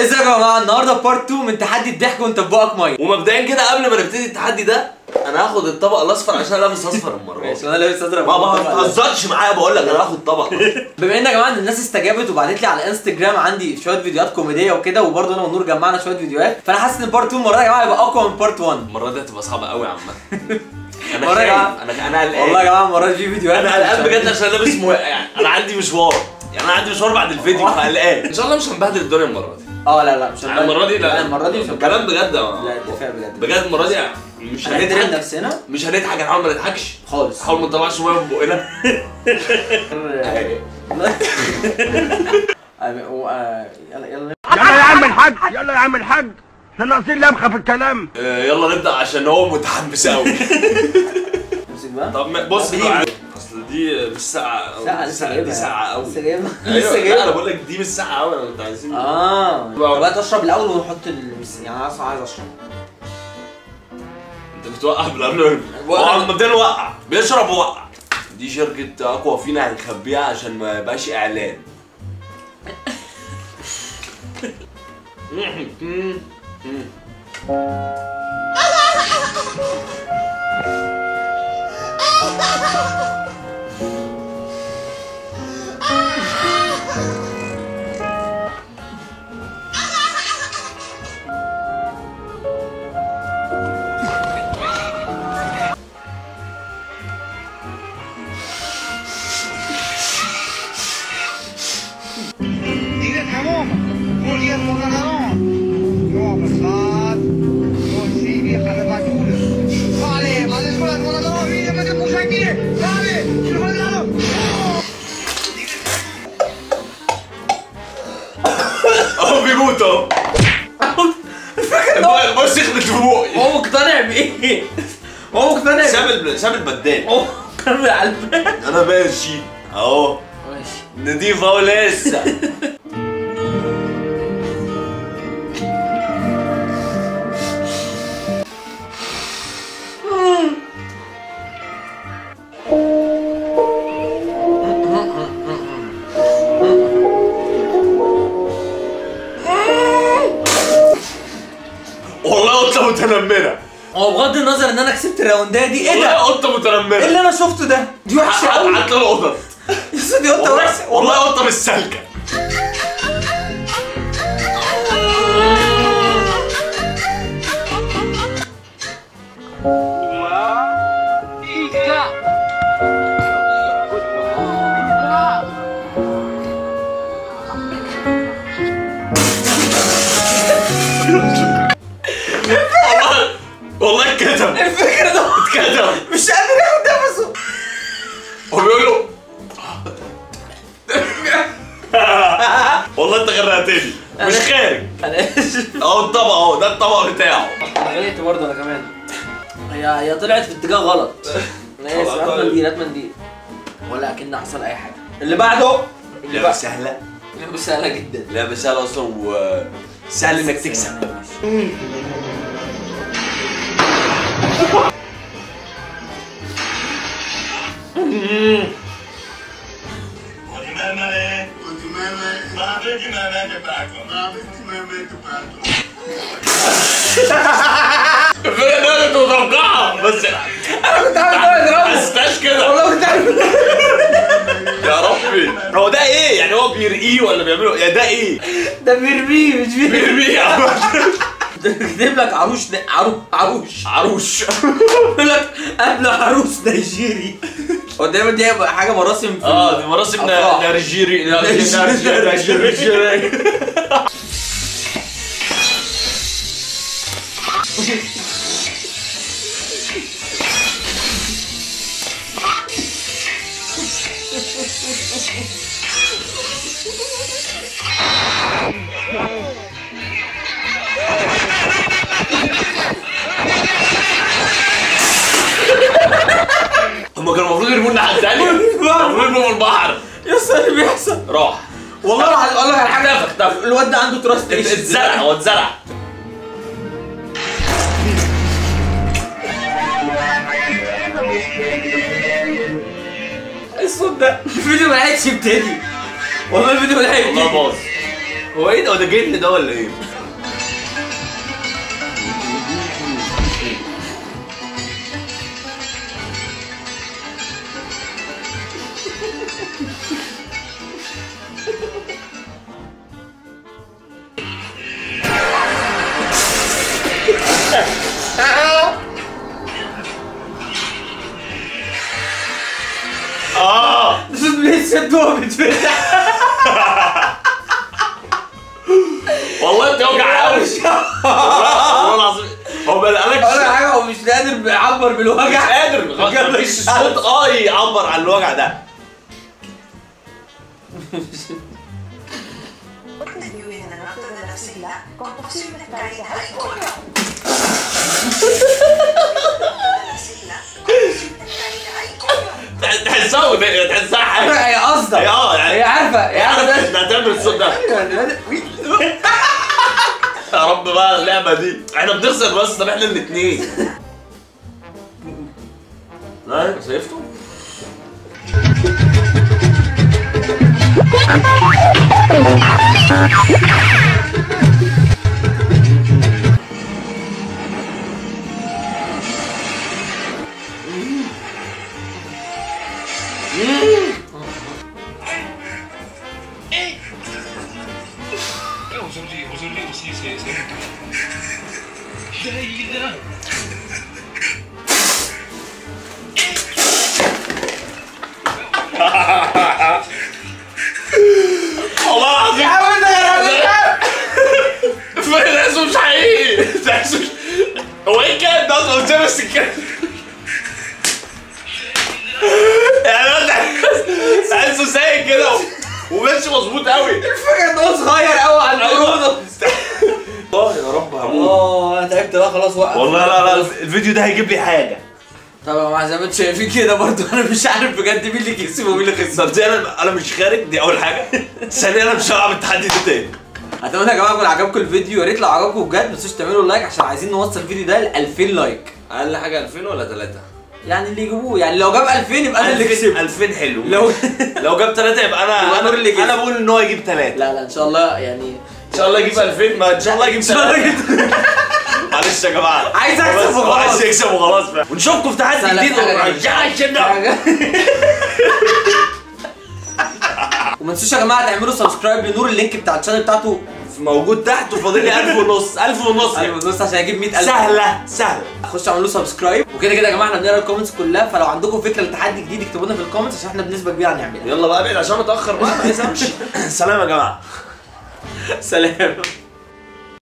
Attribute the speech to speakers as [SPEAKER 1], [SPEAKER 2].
[SPEAKER 1] ازيكم يا جماعه النهارده بارت 2 من تحدي الضحك وانت في بقك ميه
[SPEAKER 2] ومبدئيا كده قبل ما نبتدي التحدي ده انا هاخد الطبق الاصفر عشان أنا لابس اصفر المره دي
[SPEAKER 1] ماشي انا لابس ازرق
[SPEAKER 2] ما ما تهزرش معايا بقول لك انا هاخد طبق
[SPEAKER 1] بما ان يا جماعه إن الناس استجابت وبعتت لي على الانستجرام عندي شويه فيديوهات كوميديه وكده وبرضه انا ونور جمعنا شويه فيديوهات فانا حاسس ان بارت 2 المره دي يا جماعه يبقى اقوى من بارت 1
[SPEAKER 2] المره دي هتبقى صعبه قوي يا عم انا
[SPEAKER 1] مرة يا جماعة.
[SPEAKER 2] خايف انا انا قلقان
[SPEAKER 1] والله يا جماعه المره دي في فيديوهات
[SPEAKER 2] انا قلقان بجد عشان لابس مو... يعني انا عندي مشوار يعني انا عندي مشوار بعد الفيديو فقلقان ان شاء الله مش هنبهدل الدنيا المره دي
[SPEAKER 1] اه لا لا مش هنبقى-
[SPEAKER 2] المره دي لا
[SPEAKER 1] المره دي مش هنبقى-
[SPEAKER 2] كلام بجد
[SPEAKER 1] لا اتفاق بجد
[SPEAKER 2] بجد المره دي مش
[SPEAKER 1] هنحترم
[SPEAKER 2] هنضحك
[SPEAKER 1] نفسنا
[SPEAKER 2] مش هنضحك هنحاول ما نضحكش
[SPEAKER 1] خالص
[SPEAKER 2] نحاول ما نطلعش ميه من بقنا
[SPEAKER 1] و- آه، يلا يلا
[SPEAKER 3] يلا يا عم الحاج يلا يا عم الحاج احنا ناقصين لمخه في الكلام
[SPEAKER 2] آه، يلا نبدا عشان هو متحمس قوي
[SPEAKER 1] امسك بقى
[SPEAKER 2] طب ما- بص
[SPEAKER 1] طب دي-
[SPEAKER 2] بقى، اصل دي مش ساعة
[SPEAKER 1] ساعة
[SPEAKER 2] دي
[SPEAKER 1] لسه
[SPEAKER 2] ساعة دي
[SPEAKER 1] جايبها
[SPEAKER 2] ساعة قوي
[SPEAKER 1] لسه جايبها
[SPEAKER 2] ايوه
[SPEAKER 1] لسه
[SPEAKER 2] لا انا
[SPEAKER 1] جايبها
[SPEAKER 2] بقول لك دي مش ساعة قوي انا كنت عايزين
[SPEAKER 1] اه
[SPEAKER 2] واو.
[SPEAKER 1] بقى تشرب الاول ونحط المس... يعني انا اصلا عايز اشرب
[SPEAKER 2] انت بتوقع بالقبل هو مبدئيا وقع بيشرب وقع دي شركة اقوى فينا هنخبيها عشان ما يبقاش اعلان
[SPEAKER 4] Directement, Julián Morganadón. No, pesat. No, sí, vieja de basura. Vale, vale, con la Morganadón, mire, me te puse aquí. Vale, se lo Morganadón.
[SPEAKER 2] اهو بيموت اهو بص يخبط في بوقي
[SPEAKER 1] هو مقتنع بايه؟ هو مقتنع
[SPEAKER 2] ساب ال- ساب البدال
[SPEAKER 1] هو كان على الباب
[SPEAKER 2] انا ماشي اهو
[SPEAKER 1] ماشي
[SPEAKER 2] نضيف اهو لسه والله قطة متنمرة
[SPEAKER 1] هو بغض النظر ان انا كسبت الراونديه دي ايه
[SPEAKER 2] والله
[SPEAKER 1] ده؟
[SPEAKER 2] قطة
[SPEAKER 1] ايه
[SPEAKER 2] متنمرة
[SPEAKER 1] اللي انا شفته ده؟ دي وحشه قوي
[SPEAKER 2] حتى القطط
[SPEAKER 1] يا دي قطه وحشه
[SPEAKER 2] والله قطة مش سالكة والله والله اتكتم
[SPEAKER 1] الفكره ده
[SPEAKER 2] اتكتم
[SPEAKER 1] مش قادر ياخد نفسه
[SPEAKER 2] هو بيقول له والله انت غرقتني مش خارج
[SPEAKER 1] انا اسف
[SPEAKER 2] اهو الطبق اهو ده الطبق بتاعه
[SPEAKER 1] انا غلطت برضه انا كمان هي هي طلعت في اتجاه غلط انا اسف
[SPEAKER 2] خلاص،
[SPEAKER 1] هات
[SPEAKER 2] طيب.
[SPEAKER 1] منديل هات منديل ولا اكن حصل اي حاجه اللي بعده اللي
[SPEAKER 2] لعبة
[SPEAKER 1] بعده
[SPEAKER 2] سهلة
[SPEAKER 1] لعبة سهله جدا
[SPEAKER 2] لعبة سهلة اصلا وسهل انك تكسب الفرقة دي كنت متوقعها بس
[SPEAKER 1] انا كنت عامل كده
[SPEAKER 2] ما
[SPEAKER 1] اضربه
[SPEAKER 2] حسيتهاش كده
[SPEAKER 1] والله كنت عامل
[SPEAKER 2] يا ربي هو ده ايه يعني هو بيرقيه ولا بيعمله يا ده ايه
[SPEAKER 1] ده بيرميه مش بيرميه
[SPEAKER 2] بيرميه يا عم.
[SPEAKER 1] ده كاتب لك عروش ن- عرو عروش
[SPEAKER 2] عروش
[SPEAKER 1] يقول لك قبل عروس نيجيري هو دايما دي هيبقى حاجه مراسم في
[SPEAKER 2] اه دي مراسم
[SPEAKER 1] أفراح.
[SPEAKER 2] نيجيري
[SPEAKER 1] نيجيري.
[SPEAKER 2] نيجيري هما كانوا المفروض يرموا لنا حد تاني المفروض يرموا في البحر
[SPEAKER 1] يا اسطى اللي بيحصل
[SPEAKER 2] راح
[SPEAKER 1] والله العظيم اقول لك على حاجه
[SPEAKER 2] اختفى اختفى
[SPEAKER 1] الواد ده عنده تراست
[SPEAKER 2] اتزرع هو اتزرع
[SPEAKER 1] الصوت ده الفيديو ما لحقش يبتدي والله الفيديو ما لحقش
[SPEAKER 2] والله
[SPEAKER 1] يبتدي
[SPEAKER 2] باظ هو ايه ده هو ده جن ده ولا ايه؟ اه
[SPEAKER 1] لسه الدوق بتفتح
[SPEAKER 2] والله بتوجع قوي والله العظيم هو ما
[SPEAKER 1] ولا
[SPEAKER 2] قالكش
[SPEAKER 1] حاجه هو مش قادر يعبر
[SPEAKER 2] مش
[SPEAKER 1] بالوجع
[SPEAKER 2] قادر خلاص مفيش صوت اه يعبر عن الوجع ده
[SPEAKER 5] vive en el norte de las islas con posibles caídas. ¡Ay, coño! las islas con posibles caídas. ¡Ay, coño!
[SPEAKER 2] تحسها تحسها حاجه
[SPEAKER 1] هي قصدها
[SPEAKER 2] هي اه يعني
[SPEAKER 1] هي عارفه هي عارفه
[SPEAKER 2] ده هتعمل الصوت ده يا رب بقى اللعبه دي احنا بنخسر بس طب احنا الاثنين لا سيفته
[SPEAKER 6] Aujourd'hui, aujourd'hui aussi, c'est c'est mon tour. Là, il est là.
[SPEAKER 2] والله العظيم تحسه مش حقيقي تحسه مش- هو ايه كان ده اصلا قدام السكان يعني هو تحس- تحسه سايق كده و- وماشي مظبوط قوي
[SPEAKER 1] الفكره ان هو صغير قوي على البرودة
[SPEAKER 2] اه يا رب هموت
[SPEAKER 1] اه انا تعبت بقى خلاص وقف
[SPEAKER 2] والله لا لا الفيديو ده هيجيب لي حاجه
[SPEAKER 1] طبعا زي ما انتم شايفين كده برضو انا مش عارف بجد مين اللي كسب ومين اللي خسر
[SPEAKER 2] طب دي انا انا مش خارج دي اول حاجه ثانيا انا مش هلعب التحدي ده تاني
[SPEAKER 1] اتمنى يا جماعه يكون عجبكم الفيديو يا ريت لو عجبكم بجد ما تنسوش تعملوا لايك عشان عايزين نوصل الفيديو ده ل 2000 لايك
[SPEAKER 2] اقل حاجه 2000 ولا 3
[SPEAKER 1] يعني اللي يجيبوه يعني لو جاب 2000 يبقى انا اللي كسبت
[SPEAKER 2] 2000 حلو
[SPEAKER 1] لو
[SPEAKER 2] لو جاب 3 يبقى انا
[SPEAKER 1] يبقى
[SPEAKER 2] انا
[SPEAKER 1] نور اللي كسب.
[SPEAKER 2] انا بقول ان هو يجيب 3
[SPEAKER 1] لا لا ان شاء الله يعني
[SPEAKER 2] ان شاء الله يجيب 2000 ما ان شاء الله يجيب 3 معلش يا جماعه
[SPEAKER 1] عايز أكسب
[SPEAKER 2] هو بس- هو
[SPEAKER 1] وخلاص.
[SPEAKER 2] عايز يكسب وخلاص بقى ونشوفكم في تحدي
[SPEAKER 1] سلام.
[SPEAKER 2] جديد ورجعوا كده
[SPEAKER 1] حاجة. وما تنسوش يا جماعه تعملوا سبسكرايب لنور اللينك بتاع الشانل بتاعته
[SPEAKER 2] موجود تحت وفاضل لي 1000 ونص 1000 ونص
[SPEAKER 1] ايوه بص عشان اجيب 100000
[SPEAKER 2] سهله سهله
[SPEAKER 1] خشوا اعملوا سبسكرايب وكده كده يا جماعه احنا بنقرا الكومنتس كلها فلو عندكم فكره لتحدي جديد اكتبوا لنا في الكومنتس عشان احنا بنسبه كبيره هنعملها
[SPEAKER 2] يلا بقى ابعد عشان اتاخر بقى ما عايز امشي سلام يا جماعه
[SPEAKER 1] سلام